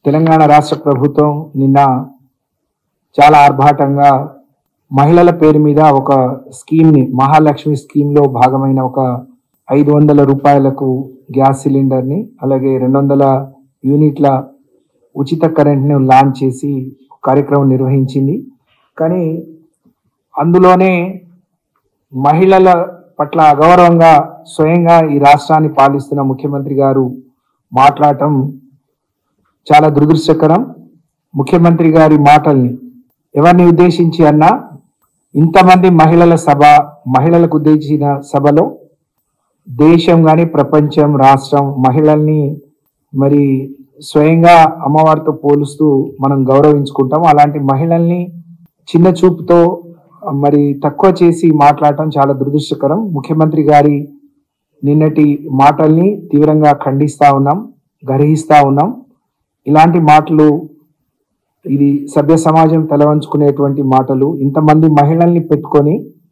తెలంగాణ రాష్ట్ర ప్రభుత్వం నిన్న చాలా ఆర్భాటంగా మహిళల పేరు మీద ఒక స్కీమ్ ని మహాలక్ష్మి స్కీమ్ లో భాగమైన ఒక ఐదు వందల రూపాయలకు గ్యాస్ సిలిండర్ ని అలాగే రెండు వందల యూనిట్ల ఉచిత కరెంట్ ని లాంచ్ చేసి కార్యక్రమం నిర్వహించింది కానీ అందులోనే మహిళల పట్ల అగౌరవంగా స్వయంగా ఈ రాష్ట్రాన్ని పాలిస్తున్న ముఖ్యమంత్రి గారు మాట్లాడటం చాలా దురదృష్టకరం ముఖ్యమంత్రి గారి మాటల్ని ఎవరిని ఉద్దేశించి అన్నా ఇంతమంది మహిళల సభ మహిళలకు ఉద్దేశించిన సభలో దేశం కానీ ప్రపంచం రాష్ట్రం మహిళల్ని మరి స్వయంగా అమ్మవారితో పోలుస్తూ మనం గౌరవించుకుంటాం అలాంటి మహిళల్ని చిన్న చూపుతో మరి తక్కువ చేసి మాట్లాడటం చాలా దురదృష్టకరం ముఖ్యమంత్రి గారి నిన్నటి మాటల్ని తీవ్రంగా ఖండిస్తా ఉన్నాం గర్హిస్తా ఉన్నాం ఇలాంటి మాటలు ఇది సభ్య సమాజం తలవంచుకునేటువంటి మాటలు ఇంతమంది మహిళల్ని పెట్టుకొని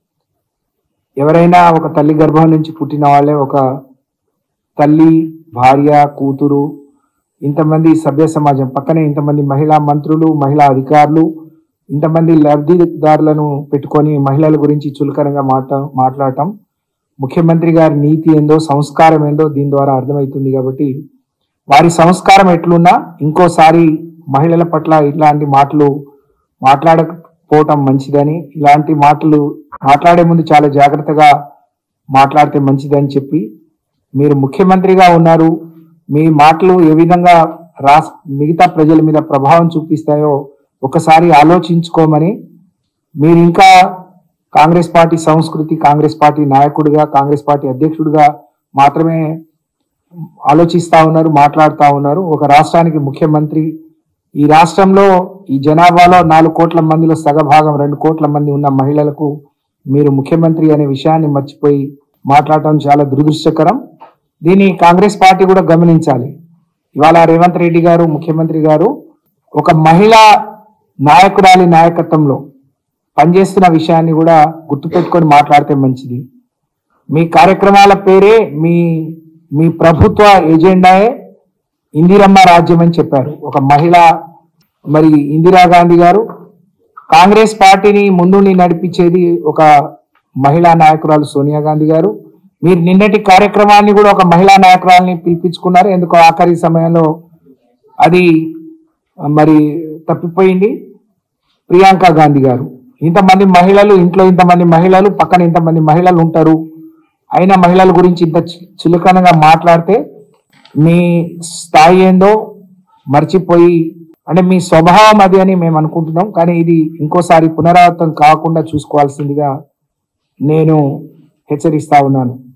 ఎవరైనా ఒక తల్లి గర్భం నుంచి పుట్టిన వాళ్ళే ఒక తల్లి భార్య కూతురు ఇంతమంది సభ్య సమాజం పక్కనే ఇంతమంది మహిళా మంత్రులు మహిళా అధికారులు ఇంతమంది లబ్ధిదారులను పెట్టుకొని మహిళల గురించి చులకనగా మాట మాట్లాడటం ముఖ్యమంత్రి గారి నీతి ఏందో సంస్కారం ఏందో దీని ద్వారా అర్థమవుతుంది కాబట్టి వారి సంస్కారం ఎట్లున్నా ఇంకోసారి మహిళల పట్ల ఇట్లాంటి మాటలు మాట్లాడకపోవటం మంచిదని ఇలాంటి మాటలు మాట్లాడే ముందు చాలా జాగ్రత్తగా మాట్లాడితే మంచిదని చెప్పి మీరు ముఖ్యమంత్రిగా ఉన్నారు మీ మాటలు ఏ విధంగా రాస్ మిగతా ప్రజల మీద ప్రభావం చూపిస్తాయో ఒకసారి ఆలోచించుకోమని మీరు ఇంకా కాంగ్రెస్ పార్టీ సంస్కృతి కాంగ్రెస్ పార్టీ నాయకుడిగా కాంగ్రెస్ పార్టీ అధ్యక్షుడిగా మాత్రమే ఆలోచిస్తా ఉన్నారు మాట్లాడుతా ఉన్నారు ఒక రాష్ట్రానికి ముఖ్యమంత్రి ఈ రాష్ట్రంలో ఈ జనాభాలో నాలుగు కోట్ల మందిలో సగభాగం రెండు కోట్ల మంది ఉన్న మహిళలకు మీరు ముఖ్యమంత్రి అనే విషయాన్ని మర్చిపోయి మాట్లాడటం చాలా దురదృష్టకరం దీన్ని కాంగ్రెస్ పార్టీ కూడా గమనించాలి ఇవాళ రేవంత్ రెడ్డి గారు ముఖ్యమంత్రి గారు ఒక మహిళా నాయకురాలి నాయకత్వంలో పనిచేస్తున్న విషయాన్ని కూడా గుర్తుపెట్టుకొని మాట్లాడితే మంచిది మీ కార్యక్రమాల పేరే మీ మీ ప్రభుత్వ ఎజెండాయే ఇందిరమ్మ రాజ్యం అని చెప్పారు ఒక మహిళ మరి ఇందిరాగాంధీ గారు కాంగ్రెస్ పార్టీని ముందుండి నడిపించేది ఒక మహిళా నాయకురాలు సోనియా గాంధీ గారు మీరు నిన్నటి కార్యక్రమాన్ని కూడా ఒక మహిళా నాయకురాలని పిలిపించుకున్నారు ఎందుకో ఆఖరి సమయంలో అది మరి తప్పిపోయింది ప్రియాంక గాంధీ గారు ఇంతమంది మహిళలు ఇంట్లో ఇంతమంది మహిళలు పక్కన ఇంతమంది మహిళలు ఉంటారు అయినా మహిళల గురించి ఇంత చి- చులకనగా మాట్లాడితే మీ స్థాయి ఏందో మర్చిపోయి అంటే మీ స్వభావం అది అని మేము అనుకుంటున్నాం కానీ ఇది ఇంకోసారి పునరావృతం కాకుండా చూసుకోవాల్సిందిగా నేను హెచ్చరిస్తా ఉన్నాను